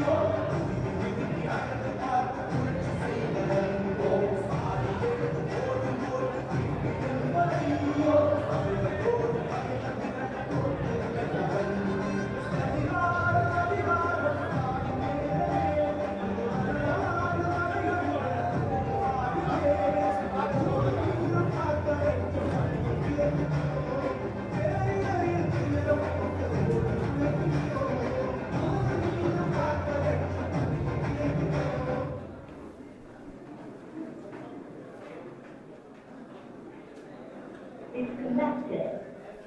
Disconnected.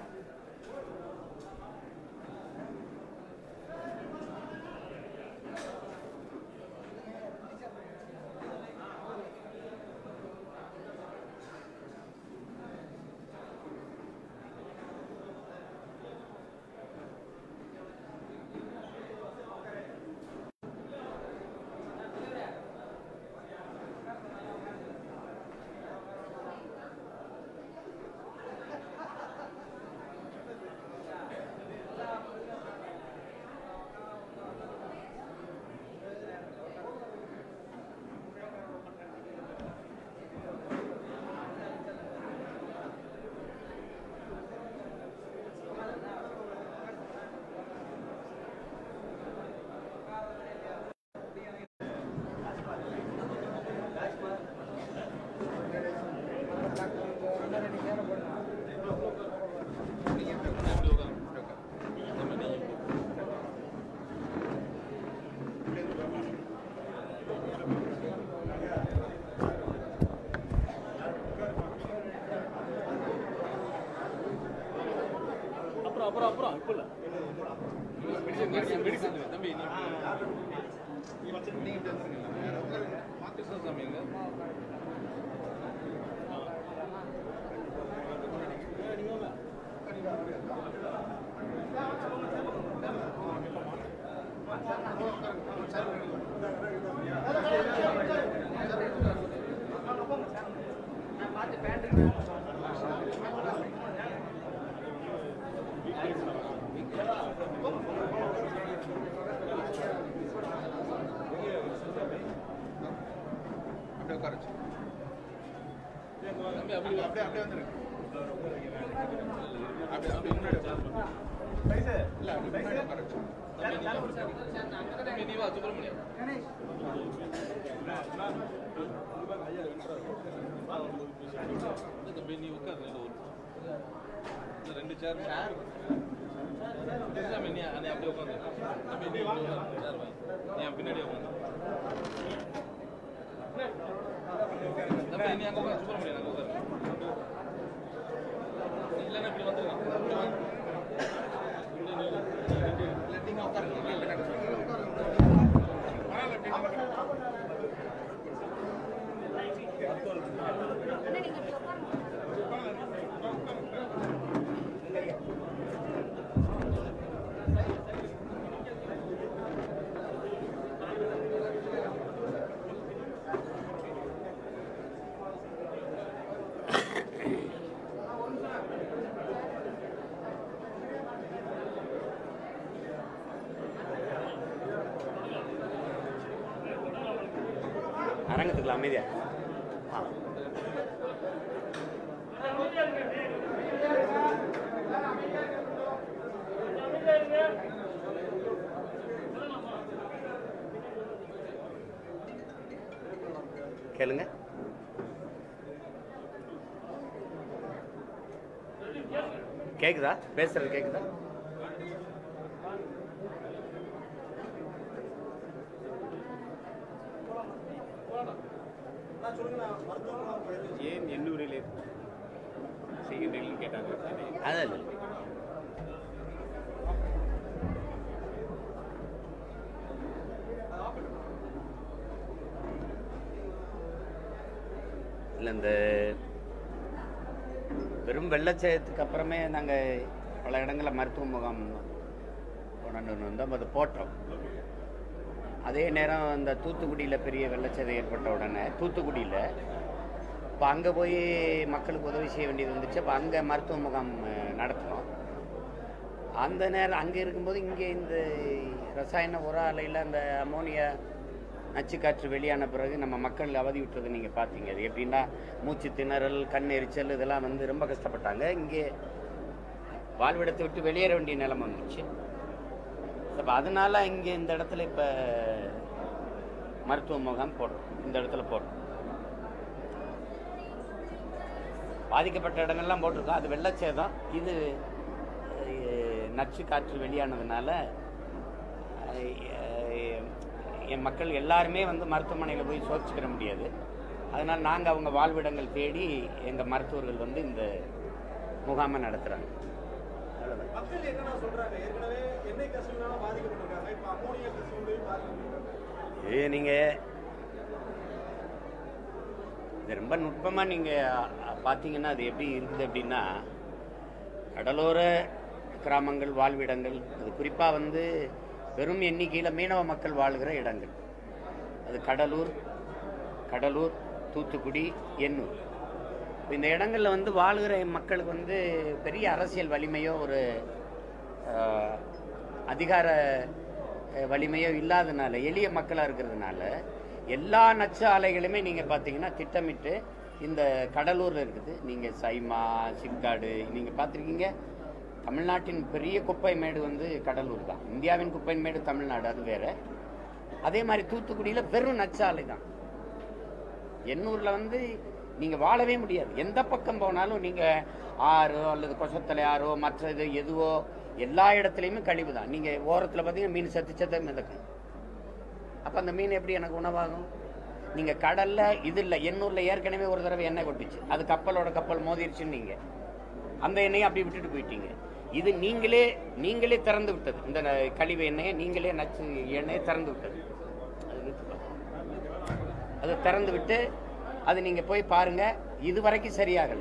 அப்புறம் அப்புறம் அப்புறம் இப்போ இல்லை மெடிசன் மெடிசன் தம்பி நீ கிருஷ்ணசாமி எங்க அப்படியே உட்கார வச்சு தம்பி அப்படி அப்படியே அப்படியே வந்துரு அப்படியே அப்படியே முன்னாடி உட்காரு. இல்ல அப்படியே முன்னாடி உட்கார வச்சு தம்பி நீ வா சுப்பிரமணியம் இல்ல தம்பி நீ உட்கார் ரெண்டு ஒரு இல்ல, ரெண்டு சேர் சேர் கிருஷ்ணசாமி நீ நீ அப்படியே உட்காந்து தம்பி நீ உட்காரு சேர் வாங்கி நீ என் பின்னாடியே உட்காந்து தம்பி நீ அங்க உட்காரு சுப்பிரமணியம் அங்க உட்காரு இல்லைன்னா இப்படி வந்துருங்க இப்படி வாங்க. இப்படி நில்லு. இல்ல நீங்க உட்காருங்க நான் பின்னாடி சொல்றேன். பரவாயில்ல அப்படியே நீங்க அரங்கத்துக்குள்ள அமைதியா ஆ கேளுங்க கேக்குதா பேசுறது கேக்குதா ஏன் எண்ணூரில் செய்கின்றீர்கள் கேட்டாங்க அதான் இல்லை இல்லை இந்த வெறும் வெள்ளச்சயத்துக்கு அப்புறமே நாங்கள் பல இடங்களில் மருத்துவ முகாம் கொண்டாண்டு வந்தோம் அதை போட்டோம் அதே நேரம் இந்த தூத்துக்குடியில் பெரிய வெள்ளச்சேதம் ஏற்பட்ட உடனே தூத்துக்குடியில் இப்போ அங்கே போய் மக்களுக்கு உதவி செய்ய வேண்டியது வந்துச்சு அப்போ அங்கே மருத்துவ முகாம் அஹ், நடத்தினோம் அந்த நேரம் அங்கே இருக்கும்போது இங்கே இந்த ரசாயன உர ஆலையில் அந்த அமோனியா நச்சுக்காற்று வெளியான பிறகு நம்ம மக்கள் அவதி விட்டுறது நீங்கள் பார்த்தீங்க அது எப்படின்னா மூச்சு திணறல் கண் எரிச்சல் இதெல்லாம் வந்து ரொம்ப கஷ்டப்பட்டாங்க இங்கே வாழ்விடத்தை விட்டு வெளியேற வேண்டிய நிலைமை வந்துச்சு அப்போ அதனால இங்கே இந்த இடத்துல இப்போ மருத்துவ முகாம் போடுறோம் இந்த இடத்துல போடுறோம் பாதிக்கப்பட்ட இடங்கள்லாம் போட்டிருக்கோம் அது வெள்ளச்சேதம் இது அஹ், நச்சு காற்று வெளியானதுனால அஹ், என் மக்கள் எல்லாருமே வந்து மருத்துவமனையில் போய் சோதிச்சுக்கிற முடியாது அதனால் நாங்கள் அவங்க வாழ்விடங்கள் தேடி எங்கள் மருத்துவர்கள் வந்து இந்த முகாமை நடத்துகிறாங்க அவ்வளோதான் மக்கள் என்னென்ன சொல்றாங்க ஏற்கனவே எண்ணெய் கசிவுனால பாதிக்கப்பட்டிருக்காங்க இப்ப அமோனியா கசிவுலையும் பாதிக்கப்பட்டிருக்காங்க இது நீங்கள் இது ரொம்ப நுட்பமாக நீங்கள் பார்த்தீங்கன்னா அது எப்படி இருக்குது அப்படின்னா கடலோர கிராமங்கள் வாழ்விடங்கள் அது குறிப்பாக வந்து பெரும் எண்ணிக்கையில் மீனவ மக்கள் வாழ்கிற இடங்கள் அது கடலூர் கடலூர் தூத்துக்குடி எண்ணூர் இப்ப இந்த இடங்களில் வந்து வாழ்கிற மக்களுக்கு வந்து பெரிய அரசியல் வலிமையோ ஒரு ஆஹ், அதிகார அஹ், வலிமையோ இல்லாதனால எளிய மக்களாக இருக்கிறதுனால எல்லா நச்சு ஆலைகளுமே நீங்கள் பார்த்தீங்கன்னா திட்டமிட்டு இந்த கடலூரில் இருக்குது நீங்கள் சைமா சிப்காடு நீங்கள் பார்த்துருக்கீங்க தமிழ்நாட்டின் பெரிய குப்பை மேடு வந்து கடலூர் தான் இந்தியாவின் குப்பை மேடு தமிழ்நாடு அது வேற அதே மாதிரி தூத்துக்குடியில் வெறும் நச்சு ஆலை தான் எண்ணூரில் வந்து நீங்கள் வாழவே முடியாது எந்த பக்கம் போனாலும் நீங்கள் ஆறோ அல்லது கொசத்தலை ஆறோ மற்ற இது எதுவோ எல்லா இடத்துலையுமே கழிவு தான் நீங்கள் ஓரத்தில் பார்த்தீங்கன்னா மீன் செத்து செத்த மிதக்கும் அப்போ அந்த மீன் எப்படி எனக்கு உணவாகும் நீங்கள் கடலில் இது இல்லை எண்ணூரில் ஏற்கனவே ஒரு தடவை எண்ணெய் கொட்டுச்சு அது கப்பலோட கப்பல் மோதிருச்சுன்னு நீங்கள் அந்த எண்ணெயை அப்படி விட்டுட்டு போயிட்டீங்க இது நீங்களே நீங்களே திறந்து விட்டது இந்த ந- கழிவு எண்ணெயை நீங்களே நச்சு எண்ணெயை திறந்து விட்டது அது நிறுத்தி பாருங்க. அதை திறந்து விட்டு அது நீங்க போய் பாருங்க இது வரைக்கும் சரியாகல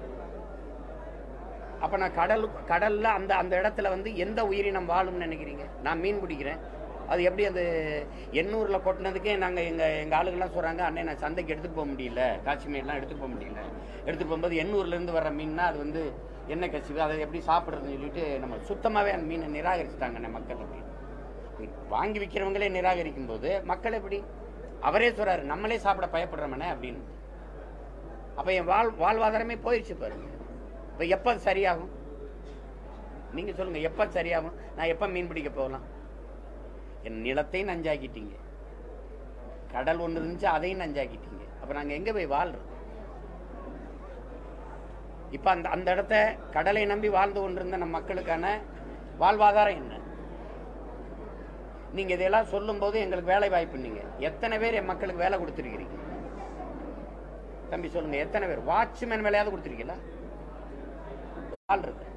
அப்ப நான் கடல் கடல்ல அந்த அந்த இடத்துல வந்து எந்த உயிரினம் வாழும்னு நினைக்கிறீங்க நான் மீன் பிடிக்கிறேன் அது எப்படி அந்த எண்ணூர்ல கொட்டினதுக்கே நாங்க எங்க எங்க ஆளுங்கெல்லாம் சொல்றாங்க அண்ணே நான் சந்தைக்கு எடுத்துட்டு போக முடியல காஷ்மீர்லாம் எடுத்துட்டு போக முடியல எடுத்துட்டு போகும்போது எண்ணூர்ல இருந்து வர்ற மீன்னா அது வந்து எண்ணெய் கசிவு அதை எப்படி சாப்பிடுறதுன்னு சொல்லிட்டு நம்ம சுத்தமாவே அந்த மீனை நிராகரிச்சுட்டாங்க நம்ம மக்கள் அப்படி வாங்கி விற்கிறவங்களே நிராகரிக்கும் போது மக்கள் எப்படி அவரே சொல்றாரு நம்மளே சாப்பிட பயப்படுறோமனே அப்படின்னு அப்ப என் வாழ் வாழ்வாதாரமே போயிடுச்சு பாருங்க இப்ப எப்ப அது சரியாகும் நீங்க சொல்லுங்க எப்ப சரியாகும் நான் எப்ப மீன் பிடிக்க போகலாம் என் நிலத்தை நஞ்சாக்கிட்டீங்க கடல் ஒன்று இருந்துச்சு அதையும் நஞ்சாக்கிட்டீங்க அப்ப நாங்க எங்க போய் வாழ்றோம் இப்ப அந்த அந்த இடத்த கடலை நம்பி வாழ்ந்து கொண்டிருந்த நம் மக்களுக்கான வாழ்வாதாரம் என்ன நீங்க இதெல்லாம் சொல்லும்போது எங்களுக்கு வேலை வாய்ப்பு நீங்க எத்தனை பேர் என் மக்களுக்கு வேலை கொடுத்துருக்கிறீங்க தம்பி சொல்லுங்க எத்தனை பேர் வாட்ச்மேன் வேலையாவது கொடுத்துருக்கீங்களா வாழ்றது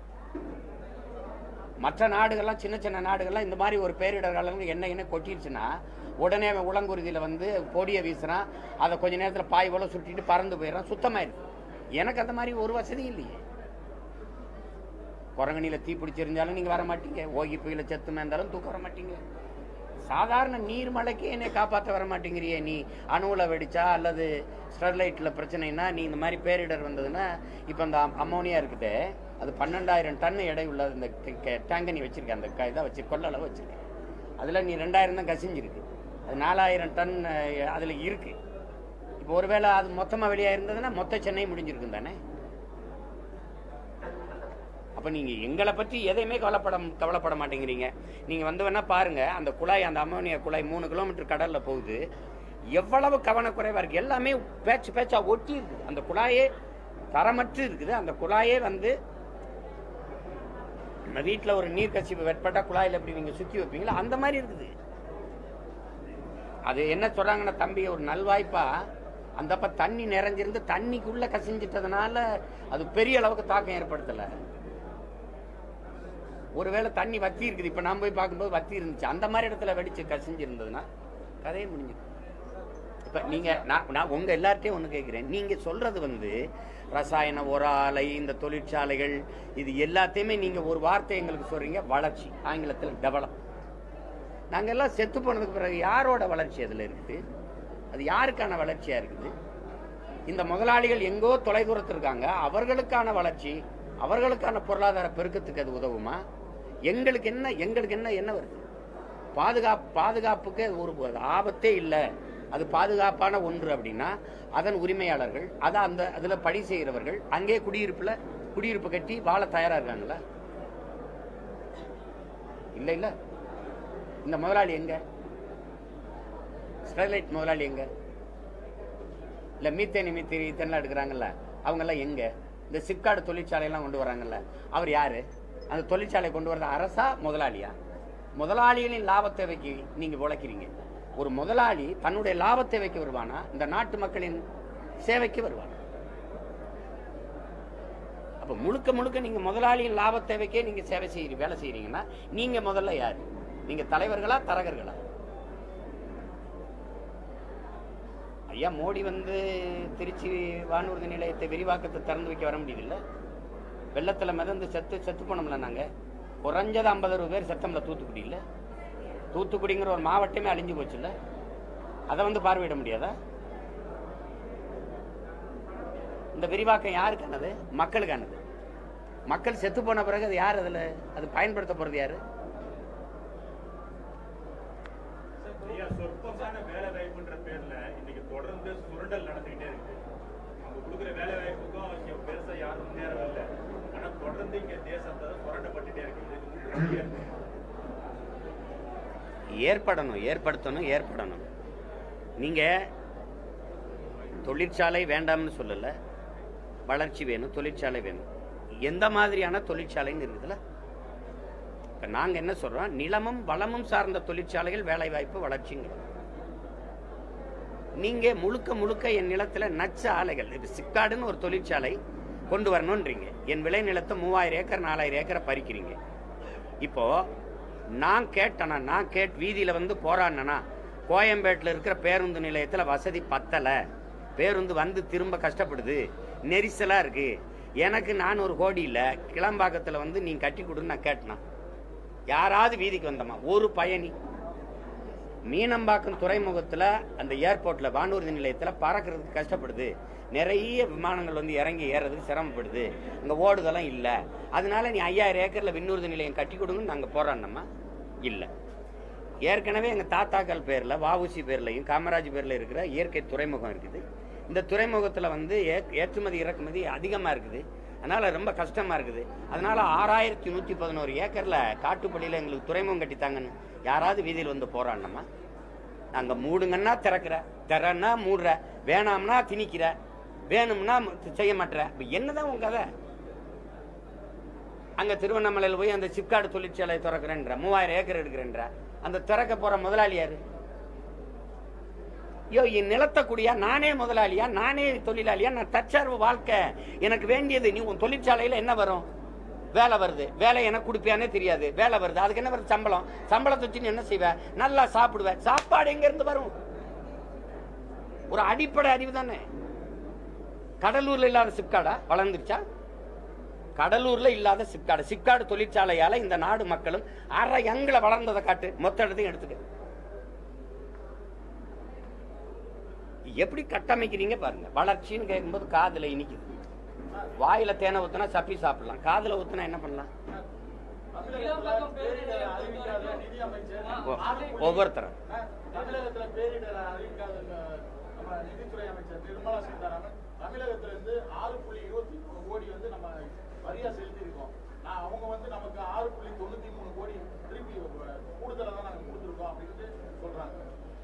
மற்ற நாடுகள்லாம் சின்ன சின்ன நாடுகள்லாம் இந்த மாதிரி ஒரு பேரிடர் காலங்கள் என்ன என்ன கொட்டிடுச்சுன்னா உடனே அவன் உளங்குருதியில் வந்து பொடியை வீசுறான் அதை கொஞ்ச நேரத்தில் பாய் போல சுட்டிட்டு பறந்து போயிடுறான் சுத்தமாயிருக்கு எனக்கு அந்த மாதிரி ஒரு வசதி இல்லையே குரங்கணியில் தீ பிடிச்சிருந்தாலும் நீங்கள் வர மாட்டீங்க ஓகி புயல செத்துமே இருந்தாலும் தூக்க வர மாட்டீங்க சாதாரண நீர்மலைக்கு என்னை காப்பாற்ற வர மாட்டேங்கிறியே நீ அணுவில் வெடிச்சா அல்லது ஸ்டெர்லைட்டில் பிரச்சனைனா நீ இந்த மாதிரி பேரிடர் வந்ததுன்னா இப்போ அந்த அம்- அம்மோனியா இருக்குது அது பன்னெண்டாயிரம் டன் எடை உள்ள இந்த டேங்கை நீ வச்சிருக்க அந்த க- இதை வச்சு கொள்ளளவு வச்சிருக்க அதில் நீ ரெண்டாயிரம் தான் கசிஞ்சிருக்கு அது நாலாயிரம் டன் அதில் இருக்கு இப்போ ஒருவேளை அது மொத்தமாக வெளியாக இருந்ததுன்னா மொத்த சென்னை முடிஞ்சிருக்கும் தானே அப்போ நீங்கள் எங்களை பற்றி எதையுமே கவலைப்பட கவலைப்பட மாட்டேங்கிறீங்க நீங்கள் வந்து வேணா பாருங்க அந்த குழாய் அந்த அமோனியா குழாய் மூணு கிலோமீட்டர் கடலில் போகுது எவ்வளவு கவனக்குறைவாக இருக்குது எல்லாமே பேச்சு பேச்சா ஒட்டி இருக்குது அந்த குழாயே தரமற்று இருக்குது அந்த குழாயே வந்து நம்ம வீட்டில் ஒரு நீர் கசிவு வெட்பட்டா குழாயில் எப்படி நீங்கள் சுற்றி வைப்பீங்களோ அந்த மாதிரி இருக்குது அது என்ன சொல்றாங்கன்னா தம்பி ஒரு நல்வாய்ப்பா அந்த அப்ப தண்ணி நிறைஞ்சிருந்து தண்ணிக்குள்ள கசிஞ்சிட்டதுனால அது பெரிய அளவுக்கு தாக்கம் ஏற்படுத்தல ஒருவேளை தண்ணி வத்தி இருக்குது இப்ப நான் போய் பார்க்கும்போது வத்தி இருந்துச்சு அந்த மாதிரி இடத்துல வெடிச்சு கசிஞ்சு இருந்ததுன்னா கதையே முடிஞ்சிடும் இப்ப நீங்க நான் நான் உங்க எல்லார்ட்டையும் ஒண்ணு கேட்கிறேன் நீங்க சொல்றது வந்து ரசாயன உர ஆலை இந்த தொழிற்சாலைகள் இது எல்லாத்தையுமே நீங்க ஒரு வார்த்தை எங்களுக்கு சொல்றீங்க வளர்ச்சி ஆங்கிலத்தில் டெவலப் நாங்க எல்லாம் செத்து போனதுக்கு பிறகு யாரோட வளர்ச்சி அதுல இருக்குது அது யாருக்கான வளர்ச்சியா இருக்குது இந்த முதலாளிகள் எங்கோ தொலைதூரத்தில் இருக்காங்க அவர்களுக்கான வளர்ச்சி அவர்களுக்கான பொருளாதார பெருக்கத்துக்கு அது உதவுமா எங்களுக்கு என்ன எங்களுக்கு என்ன என்ன வருது பாதுகாப்பு பாதுகாப்புக்கு அது ஒரு அது ஆபத்தே இல்லை அது பாதுகாப்பான ஒன்று அப்படின்னா அதன் உரிமையாளர்கள் அதை அந்த அதில் பணி செய்கிறவர்கள் அங்கே குடியிருப்பில் குடியிருப்பு கட்டி வாழ தயாராக இருக்காங்களா இல்லை இல்லை இந்த முதலாளி எங்க ஸ்டெர்லைட் முதலாளி எங்க இல்லை மீத்தேனி மீத்தேனி இதெல்லாம் எடுக்கிறாங்கல்ல அவங்கெல்லாம் எங்க இந்த சிப்காடு தொழிற்சாலையெல்லாம் கொண்டு வராங்கல்ல அவர் யாரு அந்த தொழிற்சாலை கொண்டு வரது அரசா முதலாளியா முதலாளிகளின் லாபத்தை வைக்க நீங்க உழைக்கிறீங்க ஒரு முதலாளி தன்னுடைய லாபத்தை வைக்க வருவானா இந்த நாட்டு மக்களின் சேவைக்கு வருவானா அப்ப முழுக்க முழுக்க நீங்க முதலாளியின் லாப தேவைக்கே நீங்க சேவை செய்யறீங்க வேலை செய்யறீங்கன்னா நீங்க முதல்ல யாரு நீங்க தலைவர்களா தரகர்களா ஐயா மோடி வந்து திருச்சி வானூர்தி நிலையத்தை விரிவாக்கத்தை திறந்து வைக்க வர முடியுதுல்ல வெள்ளத்துல மிதந்து செத்து செத்து போனோம்ல நாங்க குறைஞ்சது ஐம்பது அறுபது பேர் செத்தோம்ல தூத்துக்குடியில் தூத்துக்குடிங்கிற ஒரு மாவட்டமே அழிஞ்சு போச்சுல்ல அதை வந்து பார்வையிட முடியாதா இந்த விரிவாக்கம் யாருக்கானது மக்களுக்கானது மக்கள் செத்து போன பிறகு அது யார் அதுல அது பயன்படுத்த போறது யாரு ஐயா சொற்பமான வேலை வாய்ப்புன்ற பேர்ல இன்னைக்கு தொடர்ந்து சுரண்டல் நடந்துகிட்டே இருக்கு அவங்க கொடுக்குற வேலை வாய்ப்புக்கும் இங்க பெருசா யாரும் முன்னேறவில்லை ஆனா தொடர்ந்து இங்க தேசத்தை சுரண்டப்பட்டுட்டே இருக்கு இதுக்கு முக்கிய ஏற்படணும் ஏற்படுத்தணும் ஏற்படணும் நீங்க தொழிற்சாலை வேண்டாம்னு சொல்லல வளர்ச்சி வேணும் தொழிற்சாலை வேணும் எந்த மாதிரியான தொழிற்சாலைன்னு இருக்குதுல்ல இப்ப நாங்க என்ன சொல்றோம் நிலமும் வளமும் சார்ந்த தொழிற்சாலைகள் வேலை வாய்ப்பு வளர்ச்சிங்கிறோம் நீங்க முழுக்க முழுக்க என் நிலத்துல நச்ச ஆலைகள் இது சிக்காடுன்னு ஒரு தொழிற்சாலை கொண்டு வரணும்ன்றீங்க என் விளை நிலத்தை மூவாயிரம் ஏக்கர் நாலாயிரம் ஏக்கரை பறிக்கிறீங்க இப்போ நான் கேட்டனா நான் கேட் வீதியில வந்து போராடினா கோயம்பேட்டில் இருக்கிற பேருந்து நிலையத்துல வசதி பத்தல பேருந்து வந்து திரும்ப கஷ்டப்படுது நெரிசலா இருக்கு எனக்கு நான் ஒரு கோடி இல்ல கிளம்பாக்கத்துல வந்து நீ கட்டி கொடுன்னு நான் கேட்டனா யாராவது வீதிக்கு வந்தமா ஒரு பயணி மீனம்பாக்கம் துறைமுகத்துல அந்த ஏர்போர்ட்ல வானூர்தி நிலையத்துல பறக்கிறதுக்கு கஷ்டப்படுது நிறைய விமானங்கள் வந்து இறங்கி ஏறதுக்கு சிரமப்படுது அங்க ஓடுதெல்லாம் இல்ல அதனால நீ ஐயாயிரம் ஏக்கர்ல விண்ணூர்தி நிலையம் கட்டி கொடுங்கன்னு நாங்க போராடினோமா இல்ல ஏற்கனவே எங்க தாத்தாக்கள் பேர்ல வாவுசி பேர்லயும் காமராஜ் பேர்ல இருக்கிற இயற்கை துறைமுகம் இருக்குது இந்த துறைமுகத்துல வந்து ஏ- ஏற்றுமதி இறக்குமதி அதிகமா இருக்குது அதனால ரொம்ப கஷ்டமா இருக்குது அதனால ஆறாயிரத்தி நூத்தி பதினோரு ஏக்கர்ல காட்டுப்பள்ளியில எங்களுக்கு துறைமுகம் கட்டித்தாங்கன்னு யாராவது வீதியில் வந்து போராடினோமா நாங்க மூடுங்கன்னா திறக்கிற திறன்னா மூடுற வேணாம்னா திணிக்கிற வேணும்னா செய்ய மாட்டேற இப்ப என்னதான் உங்க கதை அங்க திருவண்ணாமலையில் போய் அந்த சிப்காடு தொழிற்சாலை திறக்கிறேன்ற மூவாயிரம் ஏக்கர் எடுக்கிறேன்ற அந்த திறக்க போற முதலாளி யாரு ஐயோ என் நிலத்தை குடியா நானே முதலாளியா நானே தொழிலாளியா நான் தற்சார்பு வாழ்க்கை எனக்கு வேண்டியது நீ உன் தொழிற்சாலையில என்ன வரும் வேலை வருது வேலை எனக்கு கொடுப்பியானே தெரியாது வேலை வருது அதுக்கு என்ன வருது சம்பளம் சம்பளத்தை வச்சு நீ என்ன செய்வ நல்லா சாப்பிடுவ சாப்பாடு எங்க இருந்து வரும் ஒரு அடிப்படை அறிவு தானே கடலூர்ல இல்லாத சிப்காடா வளர்ந்துருச்சா கடலூர்ல இல்லாத சிப்காடு சிப்காடு தொழிற்சாலையால இந்த நாடு மக்களும் அரை அங்குல வளர்ந்ததை காட்டு மொத்த இடத்தையும் எடுத்துக்க எப்படி கட்டமைக்கிறீங்க பாருங்க வளர்ச்சின்னு கேட்கும்போது காதுல இனிக்குது வாயில தேனை ஊத்துனா சப்பி சாப்பிடலாம் காதுல ஊத்துனா என்ன பண்ணலாம் தமிழகத்துல பேரிடர் அறிவிக்காத நிதி அமைச்சர் ஒ- ஒவ்வொருத்தரும் தமிழகத்துல பேரிடர் அறிவிக்காத அஹ், நம்ம நிதித்துறை அமைச்சர் நிர்மலா சீதாராமன் தமிழகத்துல இருந்து ஆறு புள்ளி இருபத்தி மூணு கோடி வந்து நம்ம வரியா செலுத்தியிருக்கோம் நான் அவங்க வந்து நமக்கு ஆறு புள்ளி தொண்ணூத்தி மூணு கோடி திருப்பி அஹ், கூடுதலா தான் நாங்க கொடுத்துருக்கோம் அப்படின்ட்டு சொல்றாங்க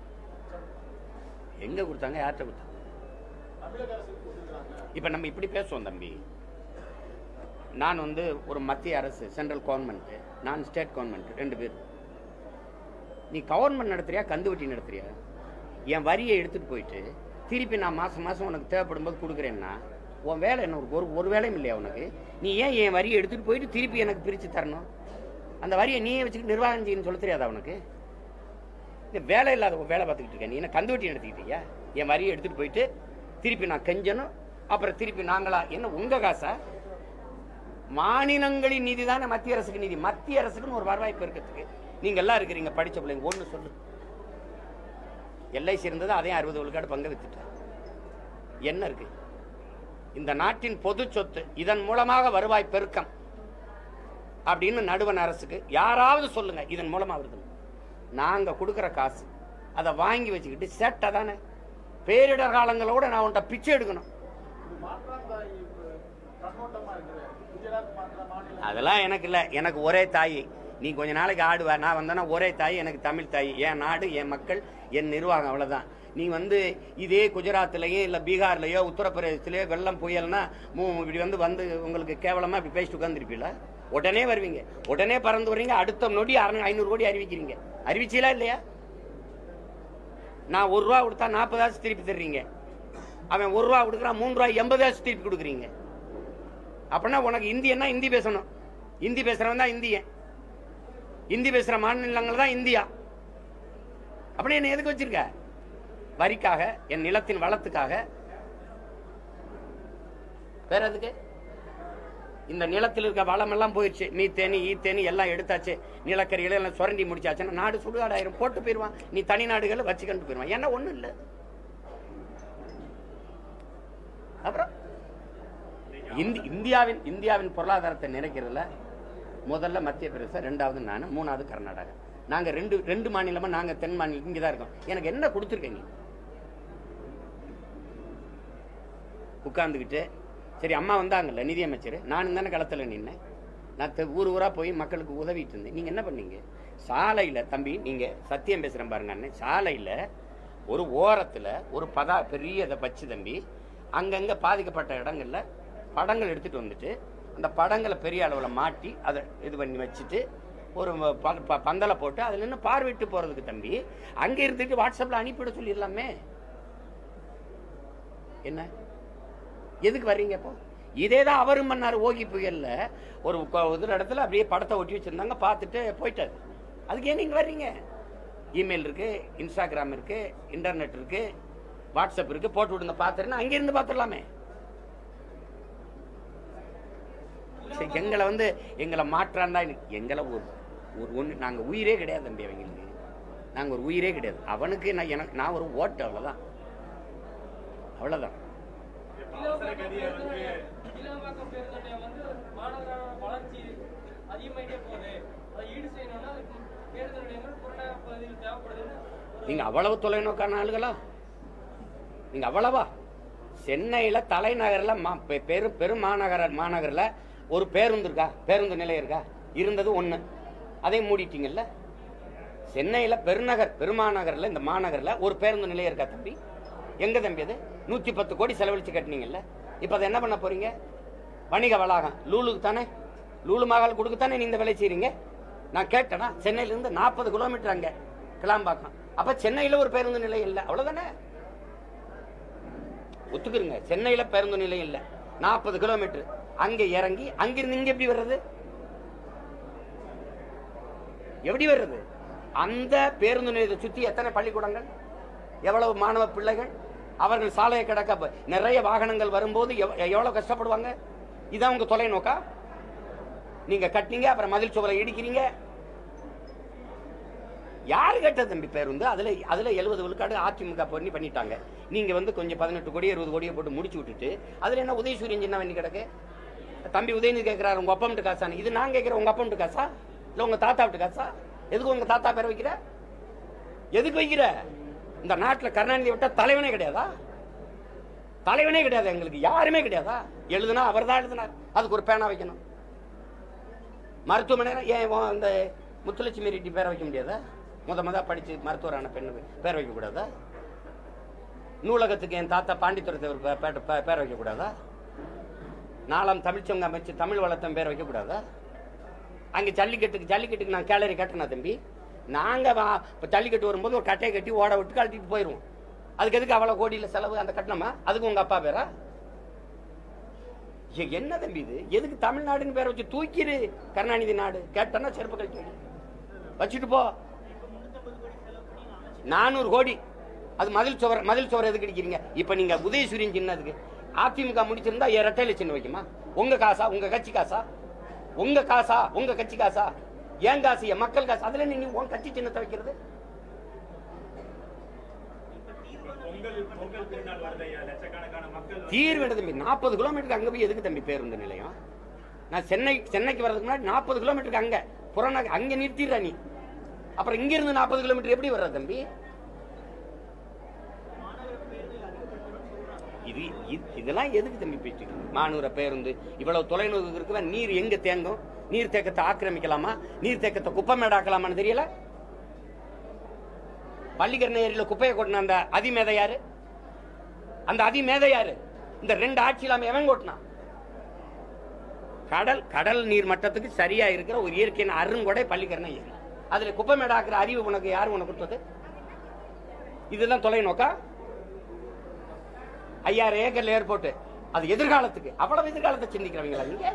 எங்க கொடுத்தாங்க யார்கிட்ட கொடுத்தாங்க தமிழக அரசு கொடுத்துருக்காங்க இப்ப நம்ம இப்படி பேசுவோம் தம்பி நான் வந்து ஒரு மத்திய அரசு சென்ட்ரல் கவர்மெண்ட் நான் ஸ்டேட் கவர்மெண்ட் ரெண்டு பேர் நீ கவர்மெண்ட் நடத்துறியா கந்து வட்டி நடத்துறியா என் வரியை எடுத்துட்டு போயிட்டு திருப்பி நான் மாசம் மாசம் உனக்கு தேவைப்படும் போது கொடுக்குறேன்னா உன் வேலை என்ன ஒரு- ஒரு ஒரு வேலையும் இல்லையா உனக்கு நீ ஏன் என் வரியை எடுத்துட்டு போயிட்டு திருப்பி எனக்கு பிரிச்சு தரணும் அந்த வரியை நீயே வச்சுக்கிட்டு நிர்வாகம் செய்யணும்னு சொல்ல தெரியாதா உனக்கு இந்த வேலை இல்லாத ஒரு வேலை பார்த்துக்கிட்டு இருக்க நீ என்ன கந்து வட்டி நடத்திக்கிட்டியா என் வரியை எடுத்துட்டு போயிட்டு திருப்பி நான் கெஞ்சணும் அப்புறம் திருப்பி நாங்களா என்ன உங்க காசா மாநிலங்களின் நிதி தானே மத்திய அரசுக்கு நிதி மத்திய அரசுக்குன்னு ஒரு வருவாய் பெருக்கத்துக்கு நீங்க எல்லாம் இருக்கிறீங்க படிச்ச பிள்ளைங்க ஒண்ணு சொல்லு எல்ஐசி இருந்தது அதையும் அறுபது விழுக்காடு பங்கு வித்துட்டேன் என்ன இருக்கு இந்த நாட்டின் பொது சொத்து இதன் மூலமாக வருவாய் பெருக்கம் அப்படின்னு நடுவண் அரசுக்கு யாராவது சொல்லுங்க இதன் மூலமா வருது நாங்க கொடுக்குற காசு அதை வாங்கி வச்சுக்கிட்டு சேட்டை தானே பேரிடர் காலங்களோட நான் உன்ட்ட பிச்சை எடுக்கணும் இது மாற்றாந்தாய் கண்ணோட்டமா இருக்குது குஜராத் மாநில மாநில அதெல்லாம் எனக்கு இல்லை எனக்கு ஒரே தாய் நீ கொஞ்ச நாளைக்கு ஆடுவ நான் வந்தேன்னா ஒரே தாய் எனக்கு தமிழ் தாய் என் நாடு என் மக்கள் என் நிர்வாகம் அவ்வளவுதான் நீ வந்து இதே குஜராத்லயோ இல்லை பீகார்லயோ உத்தரப்பிரதேசத்துலயோ வெள்ளம் புயல்னா மூ இப்படி வந்து வந்து உங்களுக்கு கேவலமா இப்படி பேசிட்டு உட்காந்துருப்பீல உடனே வருவீங்க உடனே பறந்து வர்றீங்க அடுத்த நொடி அறநூ ஐநூறு கோடி அறிவிக்கிறீங்க அறிவிச்சீங்களா இல்லையா நான் ஒரு ரூபா கொடுத்தா நாற்பதாச்சு திருப்பி தர்றீங்க அவன் ஒரு ரூபா கொடுக்குறான் மூணு ரூபா எண்பதாச்சு திருப்பி கொடுக்குறீங்க அப்படின்னா உனக்கு இந்தியன்னா இந்தி பேசணும் இந்தி பேசுறவன் தான் இந்தியன் இந்தி பேசுற மாநிலங்கள் தான் இந்தியா அப்படி என்ன எதுக்கு வச்சிருக்க வரிக்காக என் நிலத்தின் வளத்துக்காக வேற எதுக்கு இந்த நிலத்தில் இருக்க வளம் எல்லாம் போயிடுச்சு நீ தேனி ஈ தேனி எல்லாம் எடுத்தாச்சு நிலக்கரிகளை எல்லாம் சுரண்டி முடிச்சாச்சுன்னா நாடு சுடுகாடாயிரும் போட்டு போயிருவான் நீ தனி நாடுகளை வச்சுக்கிட்டு போயிருவான் ஏன்னா ஒண்ணும் இல்லை அப்புறம் இந்தி இந்தியாவின் இந்தியாவின் பொருளாதாரத்தை நினைக்கிறதுல முதல்ல மத்திய பிரதேசம் ரெண்டாவது நான் மூணாவது கர்நாடகா நாங்க ரெண்டு ரெண்டு மாநிலமா நாங்க தென் மாநிலம் இங்க தான் இருக்கோம் எனக்கு என்ன கொடுத்துருக்க நீ உட்கார்ந்துக்கிட்டு சரி அம்மா வந்தாங்கல்ல நிதியமைச்சர் நானும் தானே களத்தில் நின்னேன் நான் தெ- ஊர் ஊரா போய் மக்களுக்கு உதவிட்டு இருந்தேன் நீங்க என்ன பண்ணீங்க சாலையில தம்பி நீங்க சத்தியம் பேசுறேன் பாருங்க அண்ணன் சாலையில ஒரு ஓரத்துல ஒரு பதா பெரிய இதை வச்சு தம்பி அங்கங்க பாதிக்கப்பட்ட இடங்கள்ல படங்கள் எடுத்துட்டு வந்துட்டு அந்த படங்களை பெரிய அளவுல மாட்டி அதை இது பண்ணி வச்சுட்டு ஒரு ப- ப- பந்தலை போட்டு அதுல நின்று பார்வையிட்டு போறதுக்கு தம்பி அங்க இருந்துட்டு வாட்ஸ்அப்ல அனுப்பிவிட சொல்லிடலாமே என்ன எதுக்கு வர்றீங்க இப்போ இதே தான் அவரும் பண்ணார் ஓகி புயல்ல ஒரு கொ- ஒரு இடத்துல அப்படியே படத்தை ஒட்டி வச்சிருந்தாங்க பார்த்துட்டு போயிட்டாரு அதுக்கு ஏன் நீங்க வர்றீங்க இமெயில் இருக்கு இன்ஸ்டாகிராம் இருக்கு இன்டர்நெட் இருக்கு வாட்ஸ்அப் இருக்கு போட்டு விடுங்க பார்த்துருன்னா அங்கிருந்து பார்த்துடலாமே சரி, எங்களை வந்து எங்களை மாற்றாந்தா எங்களை ஒரு ஒரு ஒன்று நாங்கள் உயிரே கிடையாது தம்பி அவங்களுக்கு நாங்கள் ஒரு உயிரே கிடையாது அவனுக்கு நான் எனக்கு நான் ஒரு ஓட்டு அவ்வளோதான் அவ்வளோதான் அவசர கதியை வந்து கீழாம்பாக்கம் பேருந்து நிலையம் வந்து மாநகரோட வளர்ச்சி அதிகமாயிட்டே போகுது அதை ஈடு செய்யணும்னா அதுக்கு பேருந்து நிலையங்கள் புறநகர் பகுதியில் தேவைப்படுதுன்னு ஒரு நீங்க அவ்வளவு தொலைநோக்கான ஆளுகளா நீங்க அவ்வளவா சென்னையில தலைநகர்ல மா- பெ- பெரு பெரும் மாநகர மாநகர்ல ஒரு பேருந்து இருக்கா பேருந்து நிலையம் இருக்கா இருந்தது ஒண்ணு அதையும் மூடிட்டீங்கல்ல சென்னையில பெருநகர் பெருமாநகர்ல இந்த மாநகர்ல ஒரு பேருந்து நிலையம் இருக்கா தம்பி எங்க தம்பி அது நூத்தி பத்து கோடி செலவழிச்சு கட்டினீங்கல்ல இப்ப அதை என்ன பண்ண போறீங்க வணிக வளாகம் லூலுக்கு தானே லூலு மகால் கொடுக்க தானே நீங்க இந்த வேலை செய்றீங்க நான் கேட்டேனா சென்னையில இருந்து நாற்பது கிலோமீட்டர் அங்க கிளாம்பாக்கம் அப்ப சென்னையில ஒரு பேருந்து நிலையம் இல்ல அவ்வளவுதானே ஒத்துக்குருங்க சென்னையில பேருந்து நிலையம் இல்ல நாற்பது கிலோமீட்டர் அங்க இறங்கி அங்கிருந்து இங்க எப்படி வர்றது எப்படி வர்றது அந்த பேருந்து நிலையத்தை சுத்தி எத்தனை பள்ளிக்கூடங்கள் எவ்வளவு மாணவ பிள்ளைகள் அவர்கள் சாலையை கிடக்க ப- நிறைய வாகனங்கள் வரும்போது எவ்- எவ்வளவு கஷ்டப்படுவாங்க இதான் உங்க தொலைநோக்கா நீங்க கட்டிங்க அப்புறம் மதில் சுவரை இடிக்கிறீங்க யாரு கேட்ட தம்பி பேருந்து அதுல அதுல எழுபது விழுக்காடு அதிமுக பண்ணி பண்ணிட்டாங்க நீங்க வந்து கொஞ்சம் பதினெட்டு கோடி இருபது கோடியை போட்டு முடிச்சு விட்டுட்டு அதுல என்ன உதயசூரியன் சின்ன வண்டி கிடக்கு தம்பி உதயநிதி கேட்கிறாரு உங்க அப்பம்ட்டு காசான்னு இது நான் கேட்கிறேன் உங்க அப்பம்ட்டு காசா இல்ல உங்க தாத்தா விட்டு காசா எதுக்கு உங்க தாத்தா பேரை வைக்கிற எதுக்கு வைக்கிற இந்த நாட்டுல கருணாநிதி விட்டா தலைவனே கிடையாதா தலைவனே கிடையாது எங்களுக்கு யாருமே கிடையாதா எழுதுனா அவர் தான் எழுதினார் அதுக்கு ஒரு பேனா வைக்கணும் மருத்துவமனை ஏன் உன் இந்த முத்துலட்சுமி ரெட்டி பேரை வைக்க முடியாதா முத முத படிச்சு மருத்துவரான பெண்ணு பேர் வைக்க கூடாதா நூலகத்துக்கு என் தாத்தா பாண்டித்துறை பேர் வைக்க கூடாதா நாலாம் தமிழ்ச்சங்க அமைச்சு தமிழ் வளர்த்தம் பேர் வைக்க கூடாதா அங்க ஜல்லிக்கட்டுக்கு ஜல்லிக்கட்டுக்கு நான் கேலரி கட்டினா தம்பி நாங்க வா- இப்ப ஜல்லிக்கட்டு வரும்போது ஒரு கட்டையை கட்டி ஓட விட்டு கழட்டிட்டு போயிருவோம் அதுக்கு எதுக்கு அவ்வளவு கோடியில செலவு அந்த கட்டணமா அதுக்கு உங்க அப்பா பேரா ஏ, என்ன தம்பி இது எதுக்கு தமிழ்நாடுன்னு பேரை வச்சு தூக்கிடு கருணாநிதி நாடு கேட்டனா செருப்பு கழட்டி வை. வச்சுட்டு போ நானூறு கோடி அது மதில் சுவர் மதில் சுவர் எதுக்கு அடிக்கிறீங்க இப்ப நீங்க உதயசூரியன் சின்னதுக்கு அதிமுக முடிச்சிருந்தா என் ரெட்டையில சின்ன வைக்குமா உங்க காசா உங்க கட்சி காசா உங்க காசா உங்க கட்சி காசா ஏன் காசு என் மக்கள் காசு அதுல நீ உன் கட்சி சின்னத்தை வைக்கிறது பொங்கல் பொங்கல் திருநாள் வருது ஐயா லட்சக்கணக்கான மக்கள் வந்து- தீர்வு என்ன தம்பி நாற்பது கிலோமீட்டருக்கு அங்க போய் எதுக்கு தம்பி பேருந்து நிலையம் நான் சென்னை சென்னைக்கு வர்றதுக்கு முன்னாடி நாற்பது கிலோமீட்டருக்கு அங்க புறநா அங்க நிறுத்திடுற நீ அப்புறம் இங்க இருந்து நாற்பது கிலோமீட்டர் எப்படி வர்ற தம்பி இது இது- இதெல்லாம் எதுக்கு தம்பி பேச்சு மானூர பேருந்து இவ்வளவு தொலைநோக்கு இருக்குதா நீர் எங்க தேங்கும் நீர் தேக்கத்தை ஆக்கிரமிக்கலாமா நீர் தேக்கத்தை குப்பமேடாக்கலாமான்னு தெரியல பள்ளிக்கரணை ஏரியில குப்பையை கொட்டின அந்த அதிமேதை யாரு அந்த அதிமேதை யாரு இந்த ரெண்டு ஆட்சியில் அவன் எவன் கொட்டினான் கடல் கடல் நீர் மட்டத்துக்கு சரியா இருக்கிற ஒரு இயற்கையின் அருங்கொடை பள்ளிக்கரணை ஏரி அதுல குப்பமேடாக்குற அறிவு உனக்கு யார் உனக்கு கொடுத்தது இதெல்லாம் தொலைநோக்கா ஐயாயிரம் ஏக்கர்ல ஏர்போர்ட் அது எதிர்காலத்துக்கு அவ்வளவு எதிர்காலத்தை சிந்திக்கிறவங்களா நீங்க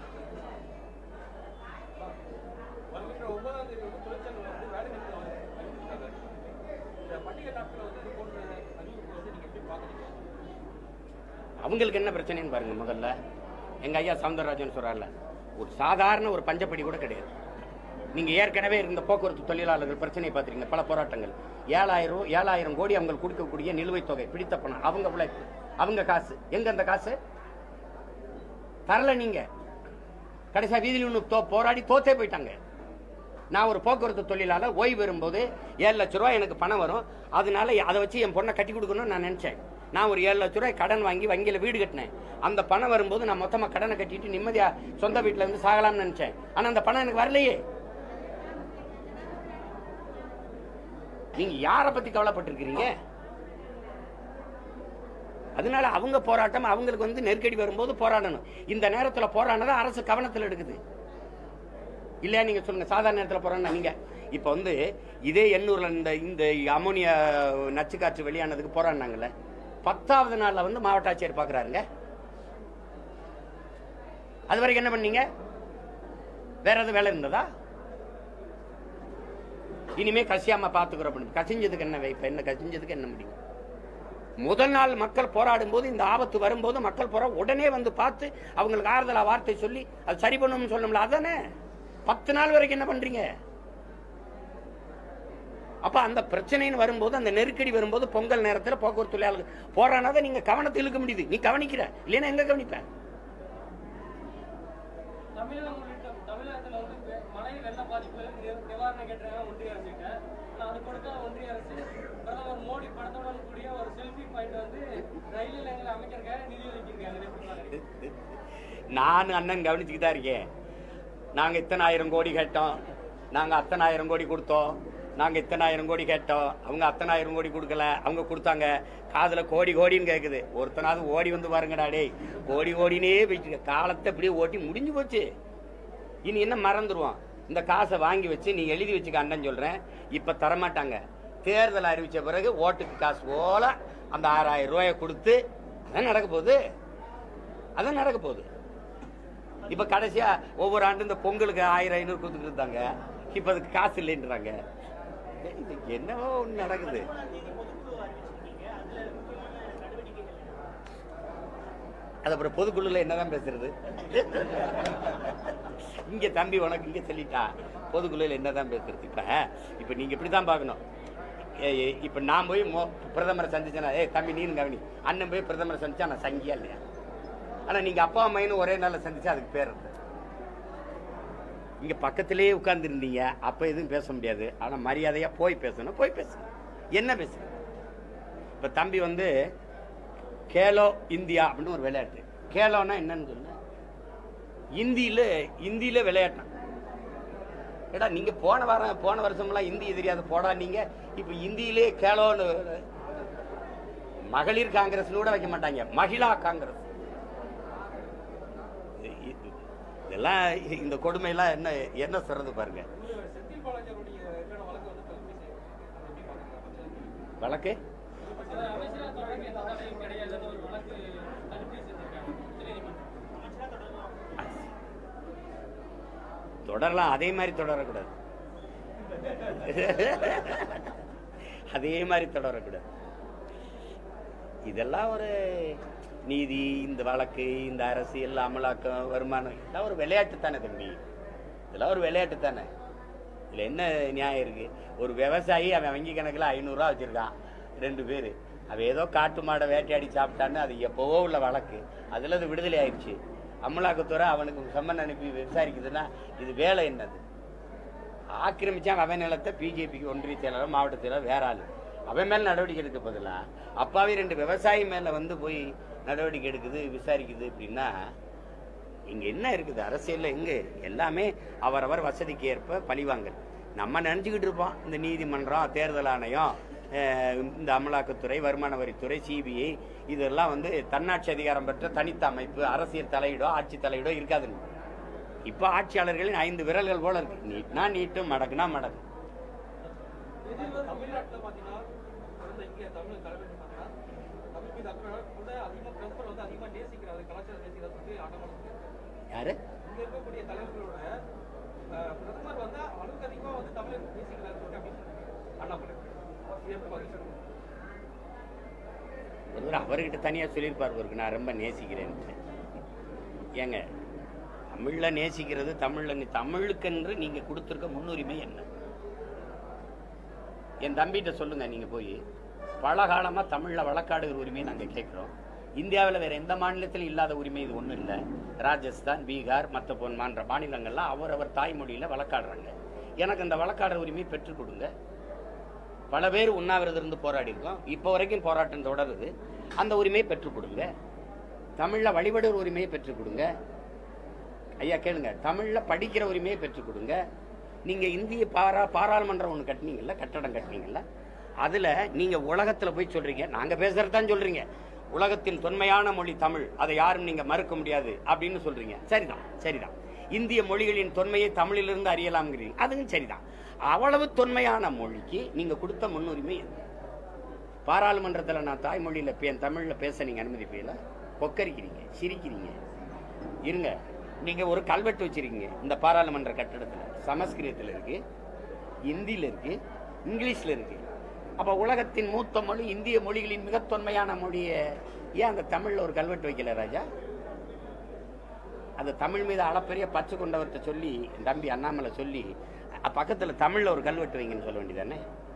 வருகின்ற ஒன்பதாம் தேதி வந்து தொழிற்சங்கம் வந்து வேலை நிறுத்தம் அறிவிச்சிருக்காங்க இந்த பண்டிகை நாட்களில் வந்து இது போன்ற அறிவிப்பு வந்து நீங்க எப்படி பாக்குறீங்க அவங்களுக்கு என்ன பிரச்சனைன்னு பாருங்க முதல்ல எங்க ஐயா சவுந்தரராஜன் சொல்றாருல ஒரு சாதாரண ஒரு பஞ்சப்படி கூட கிடையாது நீங்க ஏற்கனவே இருந்த போக்குவரத்து தொழிலாளர்கள் பிரச்சனையை பார்த்துருக்கீங்க பல போராட்டங்கள் ஏழாயிரம் ஏழாயிரம் கோடி அவங்க கொடுக்கக்கூடிய நிலுவைத் தொகை பிடித்த பணம் அவங்க உழைப்பு அவங்க காசு எங்க அந்த காசு தரல நீங்க கடைசியா வீதியில் ஒன்று தோ போராடி தோத்தே போயிட்டாங்க நான் ஒரு போக்குவரத்து தொழிலாளர் ஓய்வு பெறும்போது ஏழு லட்ச ரூபாய் எனக்கு பணம் வரும் அதனால அதை வச்சு என் பொண்ணை கட்டி கொடுக்கணும்னு நான் நினைச்சேன் நான் ஒரு ஏழு லட்ச ரூபாய் கடன் வாங்கி வங்கியில் வீடு கட்டினேன் அந்த பணம் வரும்போது நான் மொத்தமாக கடனை கட்டிட்டு நிம்மதியா சொந்த வீட்டில் இருந்து சாகலாம்னு நினைச்சேன் ஆனால் அந்த பணம் எனக்கு வரலையே நீங்க யாரை பத்தி கவலைப்பட்டிருக்கிறீங்க அதனால அவங்க போராட்டம் அவங்களுக்கு வந்து நெருக்கடி வரும்போது போராடணும் இந்த நேரத்துல போராடினதை அரசு கவனத்தில் எடுக்குது இல்லையா நீங்க சொல்லுங்க சாதாரண நேரத்தில் போறாங்கன்னா நீங்க இப்ப வந்து இதே எண்ணூர்ல இந்த இந்த அமோனியா நச்சு காற்று வெளியானதுக்கு போராடினாங்கல்ல பத்தாவது நாள்ல வந்து மாவட்ட ஆட்சியர் பாக்குறாருங்க அது வரைக்கும் என்ன பண்ணீங்க வேற எதுவும் வேலை இருந்ததா இனிமே கசியாம பாத்துக்கிறோம் அப்படின்னு. கசிஞ்சதுக்கு என்ன இப்ப என்ன கசிஞ்சதுக்கு என்ன முடியும் முதல் நாள் மக்கள் போராடும் போது இந்த ஆபத்து வரும்போது மக்கள் போரா உடனே வந்து பார்த்து அவங்களுக்கு ஆறுதலா வார்த்தை சொல்லி அது சரி பண்ணணும்னு சொல்லணும்ல அதானே பத்து நாள் வரைக்கும் என்ன பண்றீங்க அப்ப அந்த பிரச்சனைன்னு வரும்போது அந்த நெருக்கடி வரும்போது பொங்கல் நேரத்துல போக்குவரத்து தொழிலாளர்கள் போராடாத நீங்க கவனத்தை இழுக்க முடியுது நீ கவனிக்கிற இல்லைன்னா எங்க கவனிப்ப தமிழகம் உள்ளிட்ட தமிழகத்துல வந்து வெ- மழை வெள்ள பாதிப்புகளுக்கு நிவ- நிவாரணம் கேட்டாங்க ஒன்றிய அரசுகிட்ட ஆனா அது கொடுத்த ஒன்றிய அரசு பிரதமர் மோடி படத்துடன் கூடிய ஒரு செல்ஃபி பாயிண்ட் வந்து ரயில் நிலையங்களை அமைக்கிறதுக்காக நிதி ஒதுக்கியிருக்காங்க இதை எப்படி பாக்குறீங்க? நான் அண்ணன் கவனிச்சுக்கிட்டு தான் இருக்கேன் நாங்க இத்தனை ஆயிரம் கோடி கேட்டோம் நாங்க அத்தனை ஆயிரம் கோடி கொடுத்தோம் நாங்க இத்தனை ஆயிரம் கோடி கேட்டோம் அவங்க அத்தனை ஆயிரம் கோடி கொடுக்கல அவங்க கொடுத்தாங்க காதுல கோடி கோடின்னு கேக்குது ஒருத்தனாவது ஓடி வந்து பாருங்கடா டேய் கோடி கோடினே போயிட்டு காலத்தை அப்படியே ஓட்டி முடிஞ்சு போச்சு இனி என்ன மறந்துடுவோம் இந்த காசை வாங்கி வச்சு நீ எழுதி வச்சுக்க அண்ணன் சொல்றேன் இப்ப தரமாட்டாங்க தேர்தல் அறிவிச்ச பிறகு ஓட்டுக்கு காசு போல அந்த ஆறாயிரம் ரூபாயை கொடுத்து அதான் நடக்க போகுது அதான் நடக்க போகுது இப்ப கடைசியா ஒவ்வொரு ஆண்டு இந்த பொங்கலுக்கு ஆயிரம் ஐநூறு கொடுத்துட்டு இருந்தாங்க இப்ப அதுக்கு காசு இல்லைன்றாங்க ஏய், இது என்னவோ ஒண்ணு நடக்குது அது அப்புறம் பொதுக்குழுல என்னதான் பேசுறது இங்க தம்பி உனக்கு இங்க சொல்லிட்டா பொதுக்குழுல என்னதான் பேசுறது இப்ப இப்ப நீங்க இப்படிதான் பார்க்கணும் ஏய், ஏய், இப்ப நான் போய் மோ- பிரதமரை சந்திச்சேனா ஏய் தம்பி நீனு கவனி அண்ணன் போய் பிரதமரை சந்திச்சா நான் சங்கியா இல்லையா ஆனா நீங்க அப்பா அம்மைன்னு ஒரே நாள்ல சந்திச்சா அதுக்கு பேர் இருக்கு இங்க பக்கத்திலேயே உட்கார்ந்து இருந்தீங்க அப்ப எதுவும் பேச முடியாது ஆனா மரியாதையா போய் பேசணும் போய் பேசணும் என்ன பேசுங்க இப்ப தம்பி வந்து கேலோ இந்தியா அப்படின்னு ஒரு விளையாட்டு கேலோனா என்னன்னு சொல்லுங்க இந்தியில இந்தியில விளையாட்டம் ஏடா நீங்க போன வாரம் போன வருஷம்லாம் இந்தி தெரியாத போடா நீங்க இப்ப இந்தியிலே கேலோன்னு மகளிர் காங்கிரஸ் கூட வைக்க மாட்டாங்க மகிழா காங்கிரஸ் இ- இ- இதெல்லாம் இந்த கொடுமையெல்லாம் என்ன என்ன சொல்றது பாருங்க உங்களுக்கு செந்தில் பாலாஜியோடைய எதிரான வழக்கு வந்து தள்ளுபடி செய்யப்பட்டிருக்கு. அதை எப்படி பாக்குறீங்க? வழக்கு அதாவது அமைச்சரவை தொடர்பு எந்த தடையும் கிடையாதுன்னு ஒரு வழக்கு தள்ளுபடி செஞ்சிருக்காங்க உச்சநீதிமன்றம். தொடரலாம் அதே மாதிரி தொடரக்கூடாது அதே மாதிரி தொடரக்கூடாது இதெல்லாம் ஒரு நீதி இந்த வழக்கு இந்த அரசியல் அமலாக்கம் வருமானம் இதெல்லாம் ஒரு விளையாட்டு தானே தம்பி இதெல்லாம் ஒரு விளையாட்டு தானே இதுல என்ன நியாயம் இருக்கு ஒரு விவசாயி அவன் வங்கி கணக்குல ஐநூறுரூவா வச்சிருக்கான் ரெண்டு பேர் அவன் ஏதோ காட்டு மாடை வேட்டையாடி சாப்பிட்டான்னு அது எப்போவோ உள்ள வழக்கு அதுல அது விடுதலை ஆயிடுச்சு அமலாக்கத்துறை அவனுக்கு சம்மன் அனுப்பி விசாரிக்குதுன்னா இது வேலை என்னது ஆக்கிரமிச்சான் அவன் நிலத்தை பிஜேபிக்கு ஒன்றிய செயலாளர் மாவட்ட செயலாளர் வேற ஆளு அவன் மேல நடவடிக்கை எடுக்க பதிலா அப்பாவே ரெண்டு விவசாயி மேல வந்து போய் நடவடிக்கை எடுக்குது விசாரிக்குது அப்படின்னா இங்க என்ன இருக்குது அரசியல்ல எங்க எல்லாமே அவரவர் வசதிக்கு ஏற்ப பழிவாங்கல் நம்ம நினைச்சுக்கிட்டு இருப்போம் இந்த நீதிமன்றம் தேர்தல் ஆணையம் அஹ், இந்த அமலாக்கத்துறை வருமான வரித்துறை சிபிஐ இதெல்லாம் வந்து தன்னாட்சி அதிகாரம் பெற்ற தனித்த அமைப்பு அரசியல் தலையீடோ ஆட்சி தலையீடோ இருக்காதுன்னு இப்ப ஆட்சியாளர்களின் ஐந்து விரல்கள் போல இருக்கு நீட்னா நீட்டும் மடக்குனா மடக்கு எதிர்வரும் தமிழ்நாட்டில் பார்த்தீங்கன்னா பிறந்த இங்கே தமிழ் தலைவர் பார்த்தீங்கன்னா தமிழ் மீது அக்கறை கூட அதிகமாக பிரதமர் வந்து அதிகமாக நேசிக்கிறாரு கலாச்சாரம் நேசிக்கிறாரு சொல்லி ஆட்டமாக யாரு இங்க இருக்கக்கூடிய தலைவர்களோட அஹ், பிரதமர் வந்து அளவுக்கு அதிகமாக வந்து தமிழை நேசிக்கிறாரு சொல்லி அப்படின்னு அண்ணாமலை எப்படி பதில் சொல்லுங்க ஒருவர் அவர்கிட்ட தனியா சொல்லியிருப்பார் இவருக்கு நான் ரொம்ப நேசிக்கிறேன்ட்டு ஏங்க தமிழ்ல நேசிக்கிறது தமிழ்ல நே- தமிழுக்கென்று நீங்க கொடுத்திருக்க முன்னுரிமை என்ன என் தம்பிகிட்ட சொல்லுங்க நீங்க போய் பல காலமா தமிழ்ல வழக்காடுகிற உரிமையை நாங்க கேட்கிறோம் இந்தியாவில் வேற எந்த மாநிலத்திலும் இல்லாத உரிமை இது ஒன்றும் இல்லை ராஜஸ்தான் பீகார் மற்ற போன்ற மாநில மாநிலங்கள்லாம் அவரவர் தாய்மொழியில வழக்காடுறாங்க எனக்கு அந்த வழக்காடுற உரிமையை பெற்றுக் கொடுங்க பல பேர் உண்ணாவிரதம் இருந்து போராடி இருக்கோம் இப்போ வரைக்கும் போராட்டம் தொடருது அந்த உரிமையை பெற்றுக் கொடுங்க தமிழ்ல வழிபடுற உரிமையை பெற்றுக் கொடுங்க ஐயா கேளுங்க தமிழ்ல படிக்கிற உரிமையை பெற்றுக் கொடுங்க நீங்க இந்திய பாரா பாராளுமன்றம் ஒன்று கட்டினீங்கல்ல கட்டடம் கட்டினீங்கல்ல அதுல நீங்க உலகத்துல போய் சொல்றீங்க நாங்க பேசுறதுதான் சொல்றீங்க உலகத்தின் தொன்மையான மொழி தமிழ் அதை யாரும் நீங்க மறுக்க முடியாது அப்படின்னு சொல்றீங்க சரிதான் சரிதான் இந்திய மொழிகளின் தொன்மையை தமிழிலிருந்து அறியலாம்ங்கிறீங்க அதுவும் சரிதான் அவ்வளவு தொன்மையான மொழிக்கு நீங்க கொடுத்த முன்னுரிமை என்ன பாராளுமன்றத்தில் நான் தாய்மொழியில் பே தமிழில் பேச நீங்கள் அனுமதிப்பீங்களா கொக்கரிக்கிறீங்க சிரிக்கிறீங்க இருங்க நீங்கள் ஒரு கல்வெட்டு வச்சிருக்கீங்க இந்த பாராளுமன்ற கட்டடத்தில் சமஸ்கிருதத்தில் இருக்கு இந்தியில் இருக்கு இங்கிலீஷில் இருக்கு அப்போ உலகத்தின் மூத்த மொழி இந்திய மொழிகளின் மிக தொன்மையான மொழியை ஏன் அந்த தமிழில் ஒரு கல்வெட்டு வைக்கல ராஜா அந்த தமிழ் மீது அளப்பெரிய பச்சை கொண்டவர்கிட்ட சொல்லி என் தம்பி அண்ணாமலை சொல்லி அ- பக்கத்துல தமிழ்ல ஒரு கல்வெட்டு வைங்கன்னு சொல்ல வேண்டியதானே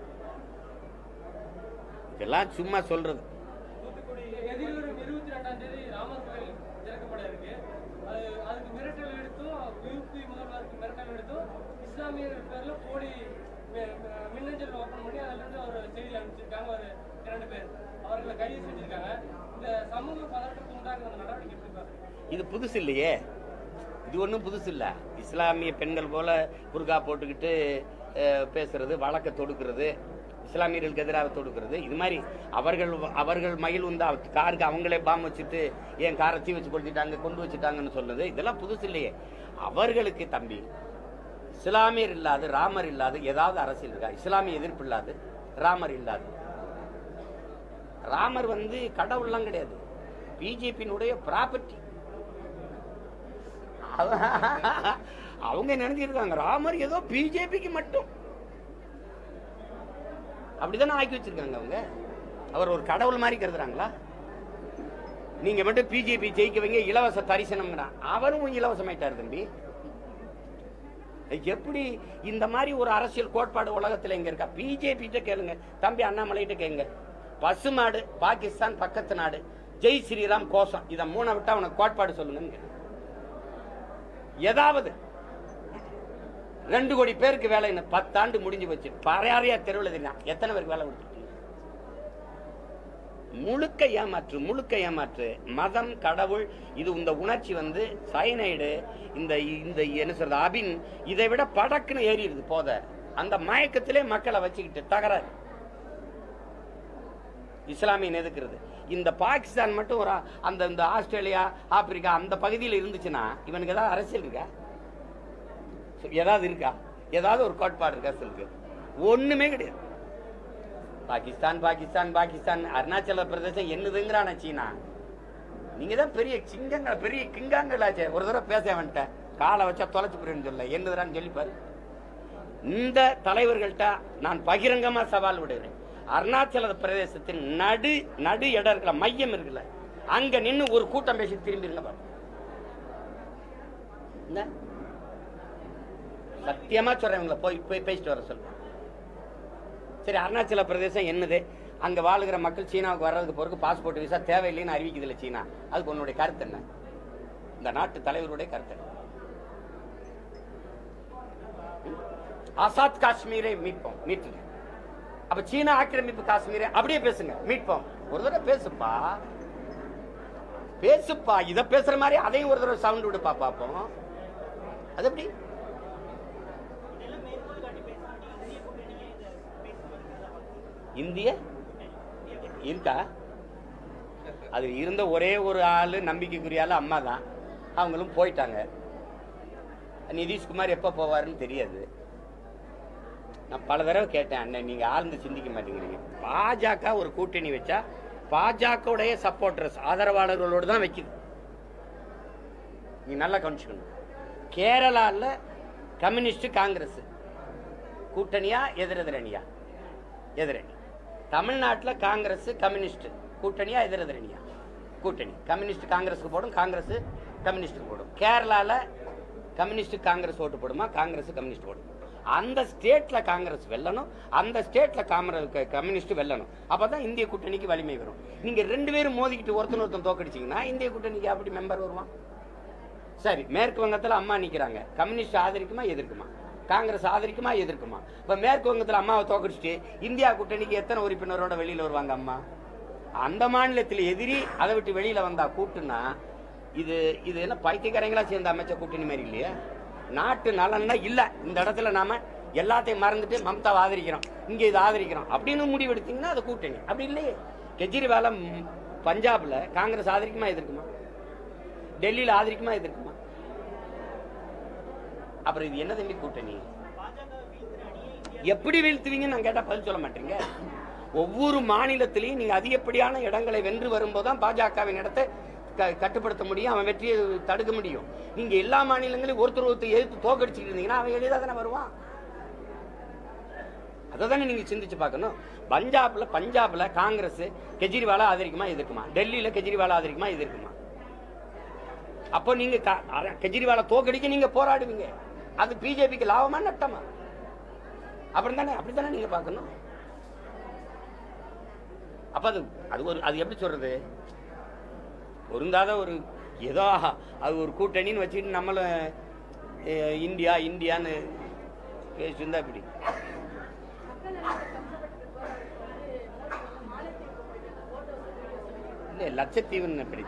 இதெல்லாம் சும்மா சொல்றது தூத்துக்குடி எதிர்வரும் இருபத்தி ரெண்டாம் தேதி ராமர் கோயில் திறக்கப்பட இருக்கு அது அதுக்கு மிரட்டல் எடுத்தும் யூபி முதல்வருக்கு மிரட்டல் எடுத்தும் இஸ்லாமியர் பேர்ல போலி மி- மி- மின்னஞ்சல் ஓபன் பண்ணி அதுல இருந்து ஒரு செய்தி அனுப்பிச்சிருக்காங்க ஒரு இரண்டு பேர் அவர்களை கைது செஞ்சிருக்காங்க இந்த சமூக பதற்றத்தை உண்டாக்குற அந்த நடவடிக்கை எப்படி பாக்குறீங்க இது புதுசு இல்லையே இது ஒன்றும் புதுசு இல்லை இஸ்லாமிய பெண்கள் போல புர்கா போட்டுக்கிட்டு அஹ், பேசுறது வழக்க தொடுக்கிறது இஸ்லாமியர்களுக்கு எதிராக தொடுக்கிறது இது மாதிரி அவர்கள் அவர்கள் மயில் வந்து அவ- காருக்கு அவங்களே பாம் வச்சுட்டு ஏன் காரை தீ வச்சு கொளுத்திட்டாங்க கொண்டு வச்சுட்டாங்கன்னு சொல்றது இதெல்லாம் புதுசு இல்லையே அவர்களுக்கு தம்பி இஸ்லாமியர் இல்லாது ராமர் இல்லாது ஏதாவது அரசியல் இருக்கா இஸ்லாமிய எதிர்ப்பு இல்லாது ராமர் இல்லாது ராமர் வந்து கடவுள்லாம் கிடையாது பிஜேபியினுடைய ப்ராப்பர்ட்டி அவங்க நினைச்சிருக்காங்க ராமர் ஏதோ பிஜேபிக்கு மட்டும் அப்படிதானே ஆக்கி வச்சிருக்காங்க அவங்க அவர் ஒரு கடவுள் மாதிரி கருதுறாங்களா நீங்க மட்டும் பிஜேபி ஜெயிக்க வைங்க இலவச தரிசனம்ங்கிறான் அவரும் இலவசமாயிட்டார் தம்பி எப்படி இந்த மாதிரி ஒரு அரசியல் கோட்பாடு உலகத்துல எங்க இருக்கா பிஜேபி கேளுங்க தம்பி அண்ணாமலைகிட்ட கேளுங்க பசுமாடு பாகிஸ்தான் பக்கத்து நாடு ஜெய் ஸ்ரீராம் கோஷம் இத மூணை விட்டா உனக்கு கோட்பாடு சொல்லுங்கன்னு கேளு. ஏதாவது ரெண்டு கோடி பேருக்கு வேலை இன்னும் பத்தாண்டு முடிஞ்சு வச்சு பறையாறையா தெருவில் தெரியும் எத்தனை பேருக்கு வேலை கொடுத்துருக்கீங்க முழுக்க ஏமாற்று முழுக்க ஏமாற்று மதம் கடவுள் இது இந்த உணர்ச்சி வந்து சயனைடு இந்த இந்த என்ன சொல்றது அபின் இதை விட படக்குன்னு ஏறிடுது போத அந்த மயக்கத்திலே மக்களை வச்சுக்கிட்டு தகராறு இஸ்லாமியன் எதுக்குறது இந்த பாகிஸ்தான் மட்டும் ஒரு அந்த இந்த ஆஸ்திரேலியா ஆப்பிரிக்கா அந்த பகுதியில் இருந்துச்சுன்னா இவனுக்கு ஏதாவது அரசியல் இருக்கா ஏதாவது இருக்கா ஏதாவது ஒரு கோட்பாடு இருக்கா சொல்லுங்க ஒண்ணுமே கிடையாது பாகிஸ்தான் பாகிஸ்தான் பாகிஸ்தான் அருணாச்சல பிரதேசம் என்னதுங்கிறான சீனா நீங்க தான் பெரிய சிங்கங்கள் பெரிய கிங்காங்களாச்சே ஒரு தடவை பேச வந்துட்டேன் காலை வச்சா தொலைச்சு போயிருன்னு சொல்ல என்னதுறான்னு சொல்லி பாரு இந்த தலைவர்கள்ட்ட நான் பகிரங்கமா சவால் விடுகிறேன் அருணாச்சல பிரதேசத்தின் நடு நடு இடம் இருக்குல்ல மையம் இருக்குல்ல அங்க நின்னு ஒரு கூட்டம் பேசி திரும்பிருங்க பாரு என்ன? சத்தியமா சொல்றேன் இவங்களை போய் போய் பேசிட்டு வர சொல்றேன் சரி அருணாச்சல பிரதேசம் என்னது அங்க வாழுகிற மக்கள் சீனாவுக்கு வர்றதுக்கு போறதுக்கு பாஸ்போர்ட் விசா தேவையில்லைன்னு அறிவிக்குதுல சீனா அதுக்கு உன்னுடைய கருத்து என்ன இந்த நாட்டு தலைவருடைய கருத்து ஆசாத் காஷ்மீரை மீட்போம் மீட்டுங்க அப்ப சீனா ஆக்கிரமிப்பு காஷ்மீரை அப்படியே பேசுங்க மீட்போம் ஒரு தடவை பேசுப்பா பேசுப்பா இத பேசுற மாதிரி அதையும் ஒரு தடவை சவுண்ட் விடுப்பா பாப்போம் அது எப்படி இந்திய இருக்கா அது இருந்த ஒரே ஒரு ஆளு நம்பிக்கைக்குரிய ஆளு அம்மா தான் அவங்களும் போயிட்டாங்க நிதிஷ்குமார் எப்போ போவாருன்னு தெரியாது நான் பல தடவை கேட்டேன் அண்ணன் நீங்க ஆழ்ந்து சிந்திக்க மாட்டேங்கிறீங்க பாஜக ஒரு கூட்டணி வச்சா பாஜகவுடைய சப்போர்டர்ஸ் ஆதரவாளர்களோடு தான் வைக்குது நீ நல்லா கவனிச்சுக்கணும் கேரளால கம்யூனிஸ்ட் காங்கிரஸ் கூட்டணியா எதிரெதிரணியா எதிரணி தமிழ்நாட்டில் காங்கிரஸ் கம்யூனிஸ்ட் கூட்டணியா எதிரெதிரணியா கூட்டணி கம்யூனிஸ்ட் காங்கிரஸுக்கு போடும் காங்கிரஸ் கம்யூனிஸ்டுக்கு போடும் கேரளால கம்யூனிஸ்ட் காங்கிரஸ் ஓட்டு போடுமா காங்கிரஸ் கம்யூனிஸ்ட் போடும் அந்த ஸ்டேட்ல காங்கிரஸ் வெல்லணும் அந்த ஸ்டேட்ல கம்யூனிஸ்ட் வெல்லணும் அப்பதான் இந்திய கூட்டணிக்கு வலிமை வரும் நீங்க ரெண்டு பேரும் மோதிக்கிட்டு ஒருத்தன் ஒருத்தன் தோக்கடிச்சீங்கன்னா இந்திய கூட்டணிக்கு அப்படி மெம்பர் வருவான் சரி மேற்கு வங்கத்துல அம்மா நிக்கிறாங்க கம்யூனிஸ்ட் ஆதரிக்குமா எதிர்க்குமா காங்கிரஸ் ஆதரிக்குமா எதிர்க்குமா இப்ப மேற்கு வங்கத்துல அம்மாவை தோக்கடிச்சுட்டு இந்தியா கூட்டணிக்கு எத்தனை உறுப்பினரோட வெளியில வருவாங்க அம்மா அந்த மாநிலத்தில் எதிரி அதை விட்டு வெளியில வந்தா கூட்டுனா இது இது என்ன பைத்தியக்காரங்களா சேர்ந்த அமைச்ச கூட்டணி மாதிரி இல்லையா நாட்டு நலன்னா இல்ல இந்த இடத்துல நாம எல்லாத்தையும் மறந்துட்டு மம்தாவை ஆதரிக்கிறோம் இங்க இதை ஆதரிக்கிறோம் அப்படின்னு முடிவெடுத்தீங்கன்னா அது கூட்டணி அப்படி இல்லையே கெஜ்ரிவால ம், பஞ்சாப்ல காங்கிரஸ் ஆதரிக்குமா எதிர்க்குமா டெல்லியில ஆதரிக்குமா எதிர்க்குமா அப்புறம் இது என்ன தம்பி கூட்டணி எப்படி வீழ்த்துவீங்கன்னு நான் கேட்டா பதில் சொல்ல மாட்டீங்க ஒவ்வொரு மாநிலத்திலையும் நீங்க அதிகப்படியான இடங்களை வென்று வரும்போதுதான் பாஜகவின் இடத்தை க- கட்டுப்படுத்த முடியும் அவன் வெற்றியை தடுக்க முடியும் நீங்க எல்லா மாநிலங்களையும் ஒருத்தர் ஒருத்தர் எதிர்த்து தோக்கடிச்சுட்டு இருந்தீங்கன்னா அவன் எளிதாக தானே வருவான் அதை தானே நீங்க சிந்திச்சு பார்க்கணும் பஞ்சாப்ல பஞ்சாப்ல காங்கிரஸ் கெஜ்ரிவாலை ஆதரிக்குமா எதிர்க்குமா டெல்லியில கெஜ்ரிவாலை ஆதரிக்குமா எதிர்க்குமா அப்போ நீங்க க- அத- கெஜ்ரிவாலை தோக்கடிக்க நீங்க போராடுவீங்க அது பிஜேபிக்கு லாபமா நட்டமா அப்புறம் தானே அப்படித்தானே நீங்க பார்க்கணும் அப்ப அது அது ஒரு அது எப்படி சொல்றது பொருந்தாத ஒரு ஏதோ அது ஒரு கூட்டணின்னு வச்சுக்கிட்டு நம்மளும் அஹ், இந்தியா இந்தியான்னு பேசியிருந்தா இப்படி இல்ல லட்சத்தீவுன்னு எப்படி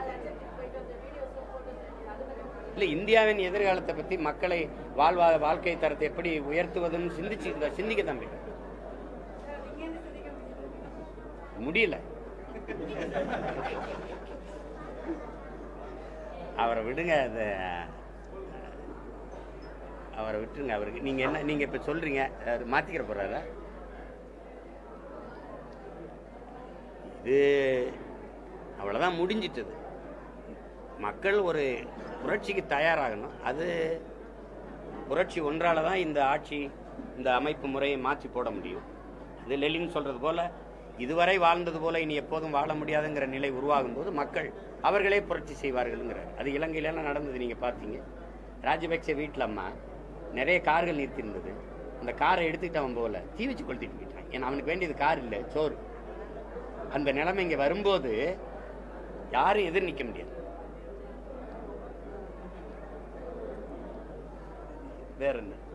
இல்ல இந்தியாவின் எதிர்காலத்தை பத்தி மக்களை வாழ்வா வாழ்க்கை தரத்தை எப்படி உயர்த்துவதுன்னு சிந்திச்சு இந்த சிந்திக்க தம்பி முடியல அவரை விடுங்க அது அவரை விட்டுருங்க அவருக்கு நீங்க என்ன நீங்க இப்ப சொல்றீங்க அது மாத்திக்கிற போறாரா இது அவ்வளவுதான் முடிஞ்சிட்டது மக்கள் ஒரு புரட்சிக்கு தயாராகணும் அது புரட்சி ஒன்றால தான் இந்த ஆட்சி இந்த அமைப்பு முறையை மாற்றி போட முடியும் இது லெலின் சொல்றது போல இதுவரை வாழ்ந்தது போல இனி எப்போதும் வாழ முடியாதுங்கிற நிலை உருவாகும் போது மக்கள் அவர்களே புரட்சி செய்வார்கள்ங்கிறார் அது இலங்கையிலலாம் நடந்தது நீங்க பார்த்தீங்க ராஜபக்சே வீட்டில் அம்மா நிறைய கார்கள் நிறுத்தியிருந்தது அந்த காரை எடுத்துக்கிட்டு அவன் போகல தீ வச்சு கொளுத்திட்டு போயிட்டான் ஏன்னா அவனுக்கு வேண்டியது கார் இல்லை சோறு அந்த நிலைமை இங்க வரும்போது யாரும் எதிர் நிக்க முடியாது வேற என்ன